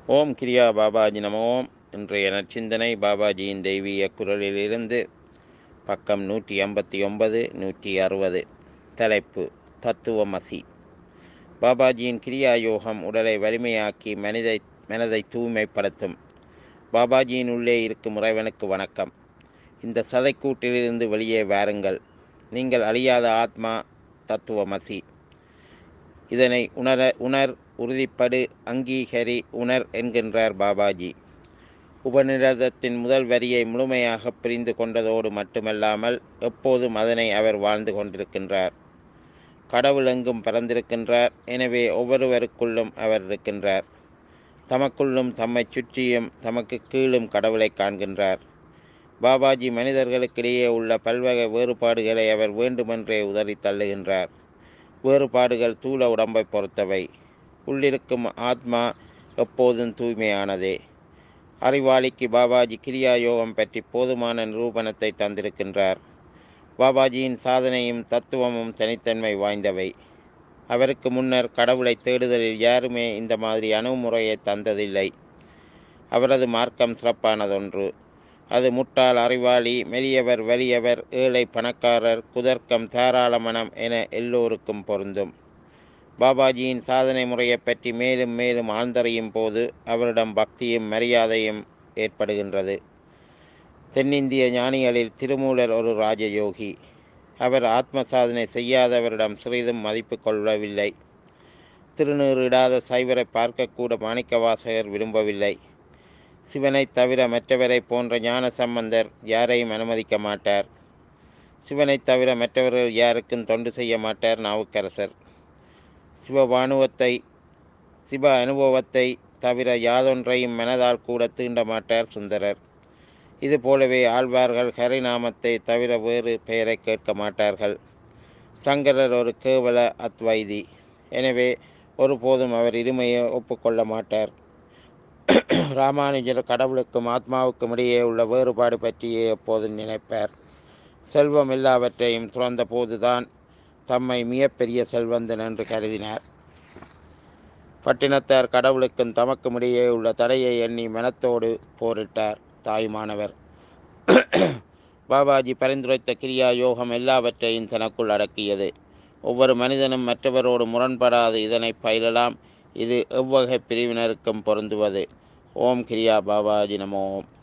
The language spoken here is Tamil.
ஓம் கிரியா பாபாஜி நம ஓம் இன்றைய நற்சிந்தனை பாபாஜியின் தெய்வீக குரலிலிருந்து பக்கம் நூற்றி ஐம்பத்தி ஒன்பது நூற்றி அறுபது தலைப்பு தத்துவமசி பாபாஜியின் கிரியா யோகம் உடலை வலிமையாக்கி மனிதை மனதை தூய்மைப்படுத்தும் பாபாஜியின் உள்ளே இருக்கும் இறைவனுக்கு வணக்கம் இந்த சதைக்கூட்டிலிருந்து வெளியே வாருங்கள் நீங்கள் அழியாத ஆத்மா தத்துவமசி இதனை உணர உணர் உறுதிப்படு அங்கீகரி உணர் என்கின்றார் பாபாஜி உபநிடதத்தின் முதல் வரியை முழுமையாக புரிந்து கொண்டதோடு மட்டுமல்லாமல் எப்போதும் அதனை அவர் வாழ்ந்து கொண்டிருக்கின்றார் கடவுள் எங்கும் பறந்திருக்கின்றார் எனவே ஒவ்வொருவருக்குள்ளும் அவர் இருக்கின்றார் தமக்குள்ளும் தம்மை சுற்றியும் தமக்கு கீழும் கடவுளை காண்கின்றார் பாபாஜி மனிதர்களுக்கிடையே உள்ள பல்வகை வேறுபாடுகளை அவர் வேண்டுமென்றே உதறி தள்ளுகின்றார் வேறுபாடுகள் தூள உடம்பை பொறுத்தவை உள்ளிருக்கும் ஆத்மா எப்போதும் தூய்மையானதே அறிவாளிக்கு பாபாஜி கிரியா யோகம் பற்றி போதுமான நிரூபணத்தை தந்திருக்கின்றார் பாபாஜியின் சாதனையும் தத்துவமும் தனித்தன்மை வாய்ந்தவை அவருக்கு முன்னர் கடவுளை தேடுதலில் யாருமே இந்த மாதிரி அணுகுமுறையை தந்ததில்லை அவரது மார்க்கம் சிறப்பானதொன்று அது முட்டாள் அறிவாளி மெலியவர் வலியவர் ஏழை பணக்காரர் குதர்க்கம் தாராள மனம் என எல்லோருக்கும் பொருந்தும் பாபாஜியின் சாதனை முறையை பற்றி மேலும் மேலும் ஆழ்ந்தறியும் போது அவரிடம் பக்தியும் மரியாதையும் ஏற்படுகின்றது தென்னிந்திய ஞானிகளில் திருமூலர் ஒரு ராஜயோகி அவர் ஆத்ம சாதனை செய்யாதவரிடம் சிறிதும் மதிப்பு கொள்ளவில்லை திருநீறிடாத சைவரை பார்க்கக்கூட மாணிக்கவாசகர் விரும்பவில்லை சிவனை தவிர மற்றவரை போன்ற ஞான சம்பந்தர் யாரையும் அனுமதிக்க மாட்டார் சிவனை தவிர மற்றவர்கள் யாருக்கும் தொண்டு செய்ய மாட்டார் நாவுக்கரசர் சிவபானுவத்தை சிவ அனுபவத்தை தவிர யாதொன்றையும் மனதால் கூட தீண்ட மாட்டார் சுந்தரர் இது போலவே ஆழ்வார்கள் ஹரிநாமத்தை தவிர வேறு பெயரை கேட்க மாட்டார்கள் சங்கரர் ஒரு கேவல அத்வைதி எனவே ஒருபோதும் அவர் இருமையை ஒப்புக்கொள்ள மாட்டார் ராமானுஜர் கடவுளுக்கும் ஆத்மாவுக்கும் இடையே உள்ள வேறுபாடு பற்றியே எப்போதும் நினைப்பார் செல்வம் எல்லாவற்றையும் துறந்த போதுதான் தம்மை மிகப்பெரிய செல்வந்தன் என்று கருதினார் பட்டினத்தார் கடவுளுக்கும் தமக்கும் இடையே உள்ள தடையை எண்ணி மனத்தோடு போரிட்டார் தாயுமானவர் பாபாஜி பரிந்துரைத்த கிரியா யோகம் எல்லாவற்றையும் தனக்குள் அடக்கியது ஒவ்வொரு மனிதனும் மற்றவரோடு முரண்படாது இதனை பயிலலாம் இது எவ்வகை பிரிவினருக்கும் பொருந்துவது ஓம் கிரியா பாபாஜி நமோ ஓம்